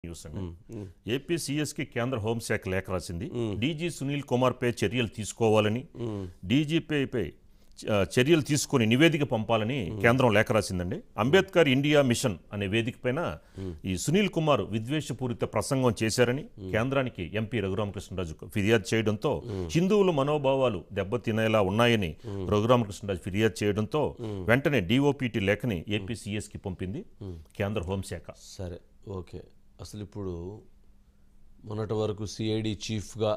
News అండి AP సిఎస్కి కేంద్ర హోంశాఖ లేఖ రాసింది డీజీ సునీల్ కుమార్ పై చర్యలు తీసుకోవాలని డీజీపీపై చర్యలు తీసుకొని నివేదిక పంపాలని కేంద్రం లేఖ రాసిందండి అంబేద్కర్ ఇండియా మిషన్ అనే వేదిక పైన ఈ సునీల్ కుమార్ విద్వేషపూరిత ప్రసంగం చేశారని కేంద్రానికి ఎంపీ రఘురామకృష్ణరాజు ఫిర్యాదు చేయడంతో హిందువుల మనోభావాలు దెబ్బతినేలా ఉన్నాయని రఘురామకృష్ణరాజు ఫిర్యాదు చేయడంతో వెంటనే డిఓపిటి లేఖని ఏపీ సిఎస్కి పంపింది కేంద్ర హోంశాఖ సరే ఓకే అసలు ఇప్పుడు మొన్నటి వరకు సిఐడి చీఫ్గా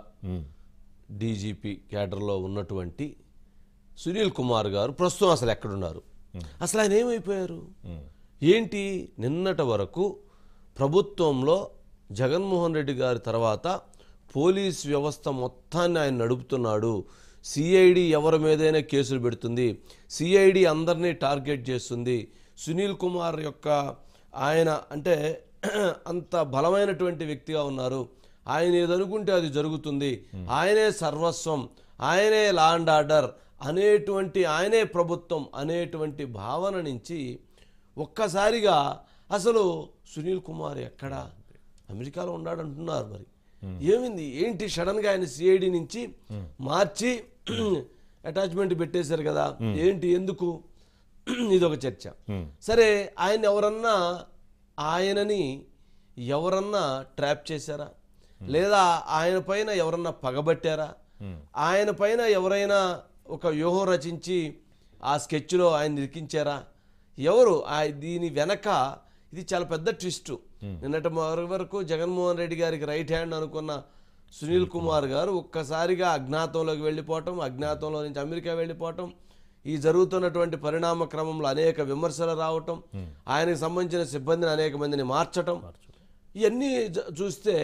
డీజీపీ క్యాడర్లో ఉన్నటువంటి సునీల్ కుమార్ గారు ప్రస్తుతం అసలు ఎక్కడున్నారు అసలు ఆయన ఏమైపోయారు ఏంటి నిన్నటి వరకు ప్రభుత్వంలో జగన్మోహన్ రెడ్డి గారి తర్వాత పోలీస్ వ్యవస్థ మొత్తాన్ని ఆయన నడుపుతున్నాడు సిఐడి ఎవరి మీదైనా కేసులు పెడుతుంది సిఐడి అందరినీ టార్గెట్ చేస్తుంది సునీల్ కుమార్ యొక్క ఆయన అంటే అంత బలమైనటువంటి వ్యక్తిగా ఉన్నారు ఆయన ఏదనుకుంటే అది జరుగుతుంది ఆయనే సర్వస్వం ఆయనే లా అండ్ ఆర్డర్ అనేటువంటి ఆయనే ప్రభుత్వం అనేటువంటి భావన నుంచి ఒక్కసారిగా అసలు సునీల్ కుమార్ ఎక్కడా అమెరికాలో ఉన్నాడంటున్నారు మరి ఏమింది ఏంటి సడన్గా ఆయన సిఐడి నుంచి మార్చి అటాచ్మెంట్ పెట్టేశారు కదా ఏంటి ఎందుకు ఇది ఒక చర్చ సరే ఆయన ఎవరన్నా ఆయనని ఎవరన్నా ట్రాప్ చేశారా లేదా ఆయన పైన ఎవరన్నా పగబట్టారా ఆయన పైన ఎవరైనా ఒక వ్యూహం రచించి ఆ స్కెచ్లో ఆయన ఇరికించారా ఎవరు ఆ దీని వెనక ఇది చాలా పెద్ద ట్విస్ట్ నిన్నటి మొదటి వరకు జగన్మోహన్ రెడ్డి గారికి రైట్ హ్యాండ్ అనుకున్న సునీల్ కుమార్ గారు ఒక్కసారిగా అజ్ఞాతంలోకి వెళ్ళిపోవటం అజ్ఞాతంలో నుంచి అమెరికా వెళ్ళిపోవటం ఈ జరుగుతున్నటువంటి పరిణామ క్రమంలో అనేక విమర్శలు రావటం ఆయనకు సంబంధించిన సిబ్బందిని అనేక మందిని మార్చటం ఇవన్నీ జ- చూస్తే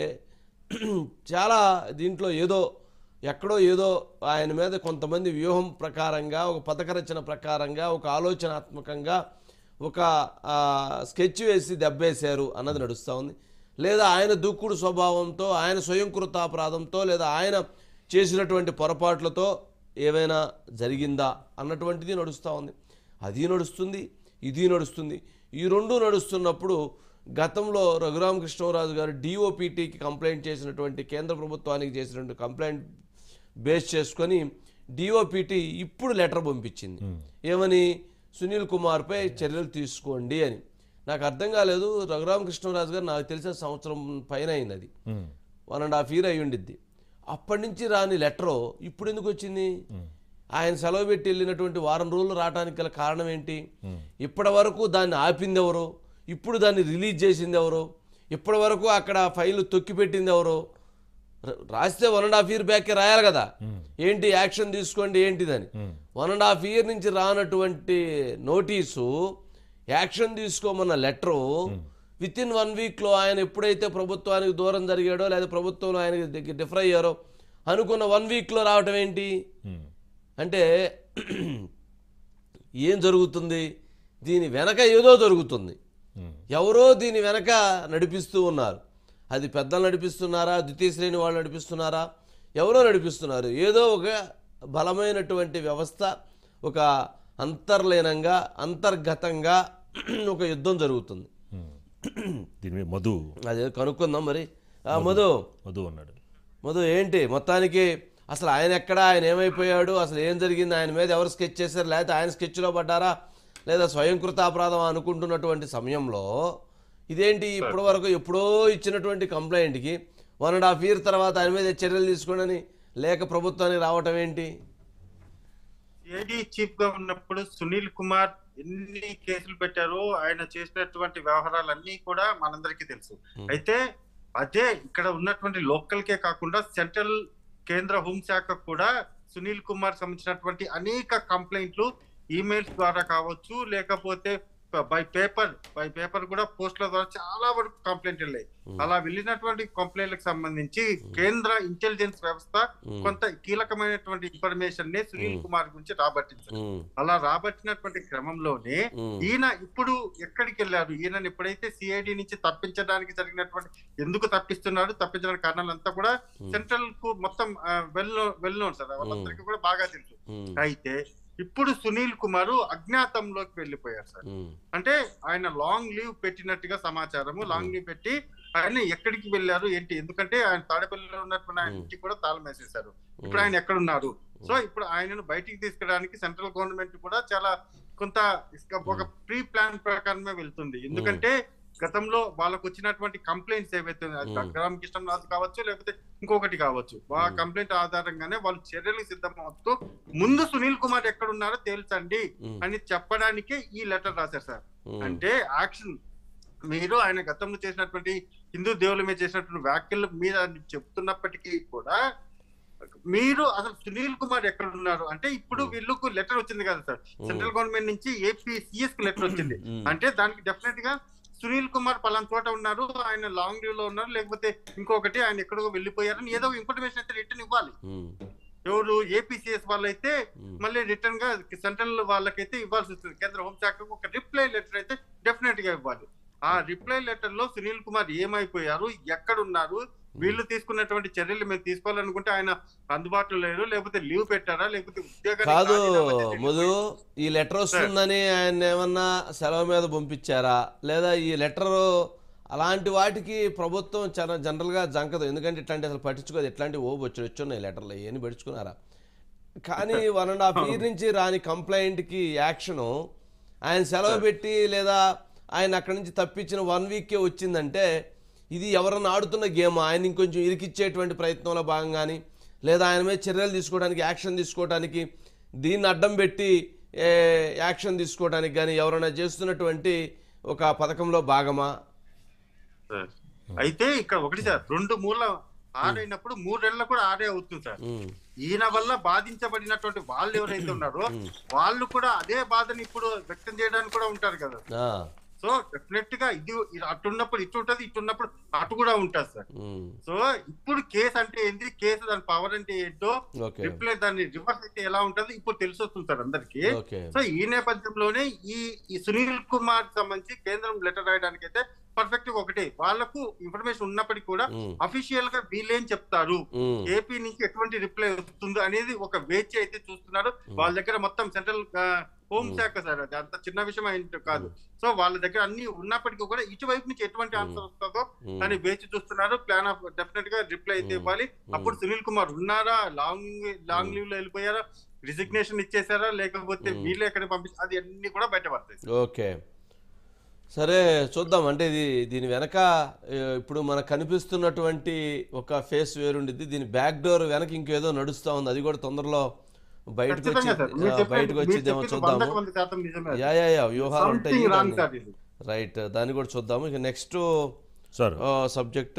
చాలా దీంట్లో ఏదో ఎక్కడో ఏదో ఆయన మీద కొంతమంది వ్యూహం ప్రకారంగా ఒక పథక రచన ప్రకారంగా ఒక ఆలోచనాత్మకంగా ఒక ఆ, స్కెచ్ వేసి దెబ్బేశారు అన్నది నడుస్తూ ఉంది లేదా ఆయన దూకుడు స్వభావంతో ఆయన స్వయంకృతాపరాధంతో లేదా ఆయన చేసినటువంటి పొరపాట్లతో ఏమైనా జరిగిందా అన్నటువంటిది నడుస్తూ ఉంది అది నడుస్తుంది ఇది నడుస్తుంది ఈ రెండు నడుస్తున్నప్పుడు గతంలో రఘురామకృష్ణరాజు గారు డిఓపిటికి కంప్లైంట్ చేసినటువంటి కేంద్ర ప్రభుత్వానికి చేసినటువంటి కంప్లైంట్ బేస్ చేసుకొని డిఓపిటి ఇప్పుడు లెటర్ పంపించింది ఏమని సునీల్ కుమార్పై చర్యలు తీసుకోండి అని నాకు అర్థం కాలేదు రఘురామకృష్ణరాజు గారు నాకు తెలిసిన సంవత్సరం పైన అయింది అది వన్ అండ్ హాఫ్ ఇయర్ అయి ఉండిద్ది అప్పటి నుంచి రాని లెటరు ఇప్పుడు ఎందుకు వచ్చింది ఆయన సెలవు పెట్టి వెళ్ళినటువంటి వారం రోజులు రావడానికి గల కారణం ఏంటి ఇప్పటి వరకు దాన్ని ఆపింది ఎవరు ఇప్పుడు దాన్ని రిలీజ్ చేసింది ఎవరు ఇప్పటి వరకు అక్కడ ఫైల్ తొక్కి పెట్టింది ఎవరు ర- రాస్తే one and half year back రాయాలి కదా ఏంటి యాక్షన్ తీసుకోండి ఏంటిదని వన్ అండ్ హాఫ్ ఇయర్ నుంచి రానటువంటి నోటీసు యాక్షన్ తీసుకోమన్న లెటరు విత్ ఇన్ వన్ వీక్లో ఆయన ఎప్పుడైతే ప్రభుత్వానికి దూరం జరిగాడో లేదా ప్రభుత్వంలో ఆయనకి దగ్గర డిఫర్ అయ్యారో అనుకున్న వన్ వీక్లో రావటం ఏంటి అంటే ఏం జరుగుతుంది దీని వెనక ఏదో జరుగుతుంది ఎవరో దీని వెనక నడిపిస్తూ ఉన్నారు అది పెద్దలు నడిపిస్తున్నారా ద్వితీయ శ్రేణి వాళ్ళు నడిపిస్తున్నారా ఎవరో నడిపిస్తున్నారు ఏదో ఒక బలమైనటువంటి వ్యవస్థ ఒక అంతర్లీనంగా అంతర్గతంగా ఒక యుద్ధం జరుగుతుంది దీని మీద మధు అదే కనుక్కుందాం మరి ఆ, మధు మధు అన్నాడు మధు ఏంటి మొత్తానికి అసలు ఆయన ఎక్కడ ఆయన ఏమైపోయాడు అసలు ఏం జరిగింది ఆయన మీద ఎవరు స్కెచ్ చేశారు లేకపోతే ఆయన స్కెచ్లో పడ్డారా లేదా స్వయంకృత అపరాధం అనుకుంటున్నటువంటి సమయంలో ఇదేంటి ఇప్పటి వరకు ఎప్పుడో ఇచ్చినటువంటి కంప్లైంట్కి వన్ అండ్ హాఫ్ ఇయర్ తర్వాత ఆయన మీద చర్యలు తీసుకోండి లేక ప్రభుత్వానికి రావటం ఏంటి ఏడీ చీఫ్ గా ఉన్నప్పుడు సునీల్ కుమార్ ఎన్ని కేసులు పెట్టారో ఆయన చేసినటువంటి వ్యవహారాలన్నీ కూడా మనందరికీ తెలుసు అయితే అదే ఇక్కడ ఉన్నటువంటి లోకల్ కే కాకుండా సెంట్రల్ కేంద్ర హోంశాఖ కూడా సునీల్ కుమార్ సంబంధించినటువంటి అనేక కంప్లైంట్లు ఈమెయిల్స్ ద్వారా కావచ్చు లేకపోతే బై పేపర్ బై పేపర్ కూడా పోస్టుల ద్వారా చాలా వరకు కంప్లైంట్ వెళ్ళాయి అలా వెళ్ళినటువంటి కంప్లైంట్లకు సంబంధించి కేంద్ర ఇంటెలిజెన్స్ వ్యవస్థ ఉమ్, కొంత కీలకమైనటువంటి ఇన్ఫర్మేషన్ ని సునీల్ Hmm. కుమార్ గురించి రాబట్టించారు ఉమ్, అలా రాబట్టినటువంటి క్రమంలోనే ఉమ్, ఈయన ఇప్పుడు ఎక్కడికి వెళ్ళారు ఈయన ఎప్పుడైతే సిఐడి నుంచి తప్పించడానికి జరిగినటువంటి ఎందుకు తప్పిస్తున్నారు తప్పించడానికి కారణాలంతా కూడా Hmm. సెంట్రల్ కు మొత్తం వెల్ వెల్ నోన్ సార్ వాళ్ళందరికీ కూడా బాగా తెలుసు ఉమ్, అయితే ఇప్పుడు సునీల్ కుమార్ అజ్ఞాతంలోకి వెళ్ళిపోయారు సార్ ఉమ్, అంటే ఆయన లాంగ్ లీవ్ పెట్టినట్టుగా సమాచారము లాంగ్ లీవ్ పెట్టి ఆయన ఎక్కడికి వెళ్ళారు ఏంటి ఎందుకంటే ఆయన తాడేపల్లిలో ఉన్నటువంటి ఆయన ఇంటికి కూడా తాళం వేసేశారు ఇప్పుడు ఆయన ఎక్కడ ఉన్నారు సో ఇప్పుడు ఆయనను బయటికి తీసుకురావడానికి సెంట్రల్ గవర్నమెంట్ కూడా చాలా కొంత ఇసుక- ఒక ప్రీ ప్లాన్ ప్రకారమే వెళ్తుంది ఎందుకంటే గతంలో వాళ్ళకు వచ్చినటువంటి కంప్లైంట్స్ ఏవైతే ఉన్నాయో, అది Hmm. రామకృష్ణరాజు కావచ్చు లేకపోతే ఇంకొకటి కావచ్చు ఆ Hmm. కంప్లైంట్ ఆధారంగానే వాళ్ళు చర్యలకు సిద్ధమవుతూ ముందు సునీల్ కుమార్ ఎక్కడ ఉన్నారో తేల్చండి ఉమ్, అని చెప్పడానికే ఈ లెటర్ రాశారు సార్ ఉమ్, అంటే యాక్షన్ మీరు ఆయన గతంలో చేసినటువంటి హిందూ దేవుల మీద చేసినటువంటి వ్యాఖ్యల మీద చెప్తున్నప్పటికీ కూడా మీరు అసలు సునీల్ కుమార్ ఎక్కడ ఉన్నారు అంటే ఇప్పుడు Hmm. వీళ్ళకు లెటర్ వచ్చింది కదా సార్ సెంట్రల్ గవర్నమెంట్ నుంచి ఏపీ సిఎస్ కి లెటర్ వచ్చింది ఉమ్, అంటే దానికి డెఫినెట్ గా సునీల్ కుమార్ పలానా చోట ఉన్నారు ఆయన లాంగ్ లీవ్ లో ఉన్నారు లేకపోతే ఇంకొకటి ఆయన ఎక్కడికో వెళ్ళిపోయారని ఏదో ఇన్ఫర్మేషన్ అయితే రిటర్న్ ఇవ్వాలి ఉమ్, ఎవరు ఏపీసీఎస్ వాళ్ళైతే ఉమ్, మళ్ళీ రిటర్న్ గా సెంట్రల్ వాళ్ళకైతే ఇవ్వాల్సి వస్తుంది కేంద్ర హోంశాఖకు ఒక రిప్లై లెటర్ అయితే డెఫినెట్ గా ఇవ్వాలి ఆ రిప్లై లెటర్ లో సునీల్ కుమార్ ఏమైపోయారు ఎక్కడ ఉన్నారు వీళ్ళు తీసుకున్నటువంటి చర్యలు మేము తీసుకోవాలనుకుంటే ఆయన అందుబాటులో లేరు లేకపోతే లీవ్ పెట్టారా లేకపోతే ఉద్యోగానికి కాదు రాజీనామా చేసి మధు ఈ లెటర్ వస్తుందని ఆయన ఏమన్నా సెలవు మీద పంపించారా లేదా ఈ లెటర్ అలాంటి వాటికి ప్రభుత్వం చాలా జనరల్గా జంకదు ఎందుకంటే ఇట్లాంటి అసలు పట్టించుకోదు ఇట్లాంటి ఓ వచ్చి వచ్చున్నాయి లెటర్లు ఏమి పట్టించుకున్నారా కానీ వన్ అండ్ హాఫ్ ఇయర్ నుంచి రాని కంప్లైంట్కి యాక్షను ఆయన సెలవు పెట్టి లేదా ఆయన అక్కడి నుంచి తప్పించిన వన్ వీక్కే వచ్చిందంటే ఇది ఎవరన్నా ఆడుతున్న గేమ్ ఆయన ఇంకొంచెం ఇరికిచ్చేటువంటి ప్రయత్నంలో భాగంగాని లేదా ఆయన మీద చర్యలు తీసుకోవడానికి యాక్షన్ తీసుకోవడానికి దీన్ని అడ్డం పెట్టి ఏ, యాక్షన్ తీసుకోవడానికి కానీ ఎవరైనా చేస్తున్నటువంటి ఒక పథకంలో భాగమా సార్. అయితే ఇక్కడ ఒకటి సార్ రెండు మూల ఆడైనప్పుడు మూడేళ్ల కూడా ఆడే అవుతుంది సార్ ఉమ్, ఈయన వల్ల బాధించబడినటువంటి వాళ్ళు ఎవరైతే ఉన్నారో వాళ్ళు కూడా అదే బాధని ఇప్పుడు వ్యక్తం చేయడానికి కూడా ఉంటారు కదా ఆ, సో డెఫినెట్ గా ఇది ఇది అటున్నప్పుడు ఇటు ఉంటది ఇటు ఉన్నప్పుడు అటు కూడా ఉంటది సార్ ఉమ్, సో ఇప్పుడు కేసు అంటే ఏంటి కేసు దాని పవర్ అంటే ఏంటో ఓకే రిప్లై దాని రివర్స్ అయితే ఎలా ఉంటది ఇప్పుడు తెలిసి వస్తుంది సార్ అందరికి ఓకే సో ఈ నేపథ్యంలోనే ఈ ఈ సునీల్ కుమార్ సంబంధించి కేంద్రం లెటర్ రాయడానికి అయితే పర్ఫెక్ట్ ఒకటే వాళ్ళకు ఇన్ఫర్మేషన్ ఉన్నప్పటికీ కూడా ఉమ్, అఫీషియల్ గా వీళ్ళేం చెప్తారు ఉమ్, ఏపీ నుంచి ఎటువంటి రిప్లై వస్తుందో అనేది ఒక వేచి అయితే చూస్తున్నారు వాళ్ళ దగ్గర మొత్తం సెంట్రల్ హోమ్ శాఖ సార్ అది అంత చిన్న విషయం ఏంటో కాదు సో వాళ్ళ దగ్గర అన్ని ఉన్నప్పటికీ కూడా ఇటువైపు నుంచి ఎటువంటి ఆన్సర్ వస్తుందో ఉమ్, అని వేచి చూస్తున్నారు ప్లాన్ ఆఫ్ డెఫినెట్ గా రిప్లై అయితే ఇవ్వాలి అప్పుడు సునీల్ కుమార్ ఉన్నారా లాంగ్ లాంగ్ లీవ్ లో వెళ్ళిపోయారా రిజిగ్నేషన్ ఇచ్చేసారా లేకపోతే వీళ్ళు ఎక్కడ పంపించారు అది అన్ని కూడా బయటపడతాయి ఓకే సరే చూద్దాం అంటే ఇది దీని వెనక ఏ, ఇప్పుడు మనకు కనిపిస్తున్నటువంటి ఒక ఫేస్ వేరుండిద్ది దీని బ్యాక్ డోర్ వెనక ఇంకేదో నడుస్తూ ఉంది అది కూడా తొందరలో బయటకు వచ్చి ఖచ్చితంగా సార్ మీరు ఆ, చెప్పేది- బయటకు మీరు వచ్చేదేమో చెప్పింది చూద్దాము వందకు వంద శాతం నిజమే యా యా యా వ్యూహాలు ఉంటాయి సంథింగ్ రాంగ్ దాన్ని- సార్ ఇది రైట్ దాన్ని కూడా చూద్దాము ఇక నెక్స్ట్ సార్ సబ్జెక్ట్